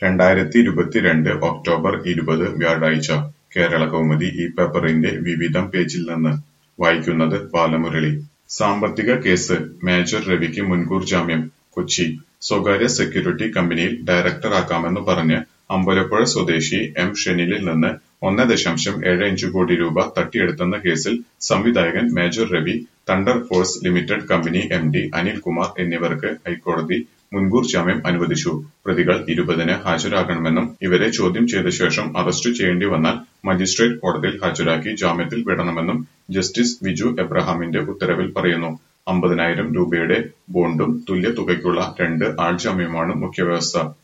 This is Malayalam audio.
രണ്ടായിരത്തി ഇരുപത്തിരണ്ട് ഒക്ടോബർ ഇരുപത് വ്യാഴാഴ്ച കേരളകൗമുദി ഈ പേപ്പറിന്റെ വിവിധം പേജിൽ നിന്ന് വായിക്കുന്നത് ബാലമുരളി സാമ്പത്തിക കേസ് മേജർ രവിക്ക് മുൻകൂർ ജാമ്യം കൊച്ചി സ്വകാര്യ സെക്യൂരിറ്റി കമ്പനിയിൽ ഡയറക്ടറാക്കാമെന്ന് പറഞ്ഞ് അമ്പലപ്പുഴ സ്വദേശി എം ഷെനിലിൽ നിന്ന് ഒന്ന് ദശാംശം ഏഴ് അഞ്ച് കോടി രൂപ തട്ടിയെടുത്തെന്ന കേസിൽ സംവിധായകൻ Major Ravi Thunder Force Limited company M D Anilkumar എന്നിവർക്ക് ഹൈക്കോടതി മുൻകൂർ ജാമ്യം അനുവദിച്ചു പ്രതികൾ ഇരുപതിന് ഹാജരാകണമെന്നും ഇവരെ ചോദ്യം ചെയ്ത ശേഷം അറസ്റ്റ് ചെയ്യേണ്ടി വന്നാൽ മജിസ്ട്രേറ്റ് കോടതിയിൽ ഹാജരാക്കി ജാമ്യത്തിൽ വിടണമെന്നും ജസ്റ്റിസ് വിജു എബ്രഹാമിന്റെ ഉത്തരവിൽ പറയുന്നു അമ്പതിനായിരം രൂപയുടെ ബോണ്ടും തുല്യ തുകയ്ക്കുള്ള രണ്ട് ആൾജാമ്യമാണ് മുഖ്യവ്യവസ്ഥ